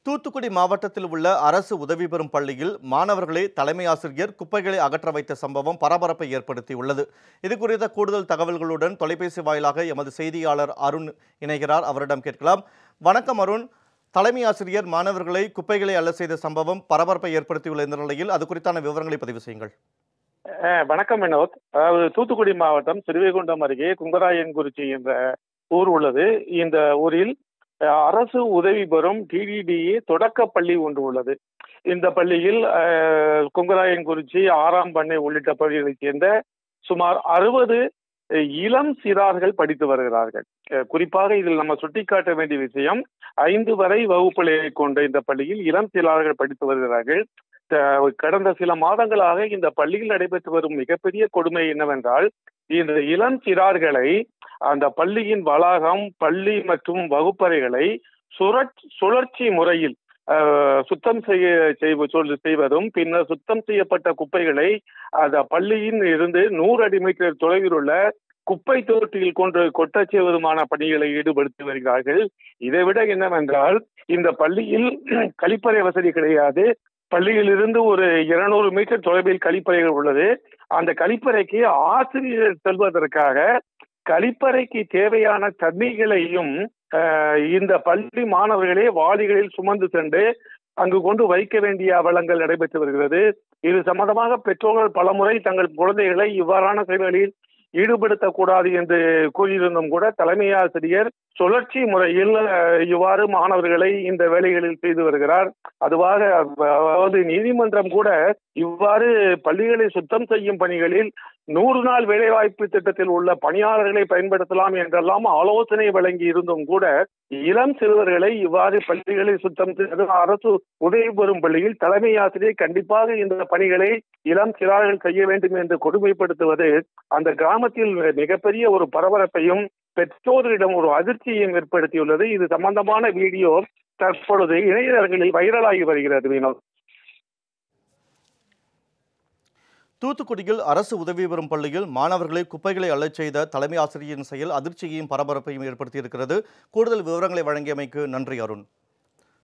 தூத்துக்குடி மாவட்டத்தில் உள்ள அரசு உதவி பெறும் பள்ளியில் மாணவர்களை தலைமை ஆசிரியர் குப்பைகளை அகற்ற வைத்த சம்பவம் பரபரப்பை ஏற்படுத்தியுள்ளது இது குறித்த கூடுதல் தகவல்களுடன் தொலைபேசி வாயிலாக எமது செய்தியாளர் அருண் இணைகிறார் அவரிடம் கேட்கலாம் வணக்கம் அருண் தலைமை ஆசிரியர் மாணவர்களை குப்பைகளை அள்ள செய்த சம்பவம் பரபரப்பை ஏற்படுத்தியுள்ள இந்த நிலையில் அது குறித்தான விவரங்களை பதிவு செய்யுங்கள் அஹ் வணக்கம் வினோத் அதாவது தூத்துக்குடி மாவட்டம் திருவைகுண்டம் அருகே குங்கராயன்குறிச்சி என்ற ஊர் உள்ளது இந்த ஊரில் அஹ், அரசு உதவி பெறும் டிடிடிஏ தொடக்க பள்ளி ஒன்று உள்ளது இந்த பள்ளியில் அஹ், குங்கராயன்குறிச்சி ஆறாம் பண்ணை உள்ளிட்ட பகுதிகளைச் சேர்ந்த சுமார் அறுபது இளம் சிறார்கள் படித்து வருகிறார்கள் அஹ், குறிப்பாக இதில் நம்ம சுட்டிக்காட்ட வேண்டிய விஷயம் ஐந்து வரை வகுப்புகளை கொண்ட இந்த பள்ளியில் இளம் சிறார்கள் படித்து வருகிறார்கள் த- கடந்த சில மாதங்களாக இந்த பள்ளியில் நடைபெற்று வரும் மிகப்பெரிய கொடுமை என்னவென்றால் இந்த இளம் சிறார்களை அந்த பள்ளியின் வளாகம் பள்ளி மற்றும் வகுப்பறைகளை சுழற்- சுழற்சி முறையில் அஹ், சுத்தம் செய்ய செய்வ- சொல்- செய்வதும் பின்னர் சுத்தம் செய்யப்பட்ட குப்பைகளை அந்த பள்ளியின் இருந்து நூறு அடி மீட்டர் தொலைவில் உள்ள குப்பை தொட்டியில் கொண்டு கொட்டச் செய்வதுமான பணிகளை ஈடுபடுத்தி வருகிறார்கள் இதைவிட என்னவென்றால் இந்த பள்ளியில் கழிப்பறை வசதி கிடையாது பள்ளியிலிருந்து ஒரு இருநூறு மீட்டர் தொலைவில் கழிப்பறைகள் உள்ளது அந்த கழிப்பறைக்கு ஆசிரியர் செல்வதற்காக கழிப்பறைக்கு தேவையான தண்ணீர்களையும் அஹ், இந்த பள்ளி மாணவர்களே வாளிகளில் சுமந்து சென்று அங்கு கொண்டு வைக்க வேண்டிய அவலங்கள் நடைபெற்று வருகிறது இது சம்பந்தமாக பெற்றோர்கள் பலமுறை தங்கள் குழந்தைகளை இவ்வாறான செயல்களில் ஈடுபடுத்தக்கூடாது என்று கூறியிருந்தும் கூட தலைமை ஆசிரியர் சுழற்சி முறையில் அஹ், இவ்வாறு மாணவர்களை இந்த வேலைகளில் செய்து வருகிறார் அதுவாக அதாவது நீதிமன்றம் கூட இவ்வாறு பள்ளிகளை சுத்தம் செய்யும் பணிகளில் நூறு நாள் வேலைவாய்ப்பு திட்டத்தில் உள்ள பணியாளர்களை பயன்படுத்தலாம் என்றெல்லாம் ஆலோசனை வழங்கி இருந்தும் கூட இளம் சிறுவர்களை இவ்வாறு பள்ளிகளை சுத்தம் செய்து அரசு உதவி பெறும் பள்ளியில் தலைமை ஆசிரியர் கண்டிப்பாக இந்த பணிகளை இளம் சிறார்கள் செய்ய வேண்டும் என்று கொடுமைப்படுத்துவது அந்த கிராமத்தில் மிகப்பெரிய ஒரு பரபரப்பையும் பெற்றோர்களிடம் ஒரு அதிர்ச்சியையும் ஏற்படுத்தியுள்ளது இது சம்பந்தமான வீடியோ தற்பொழுது இணையதளங்களில் வைரலாகி வருகிறது வினோத் தூத்துக்குடியில் அரசு உதவி பெறும் பள்ளியில் மாணவர்களை குப்பைகளை அள்ளச் செய்த தலைமை ஆசிரியரின் செயல் அதிர்ச்சியையும் பரபரப்பையும் ஏற்படுத்தியிருக்கிறது கூடுதல் விவரங்களை வழங்கியமைக்கு நன்றி அருண்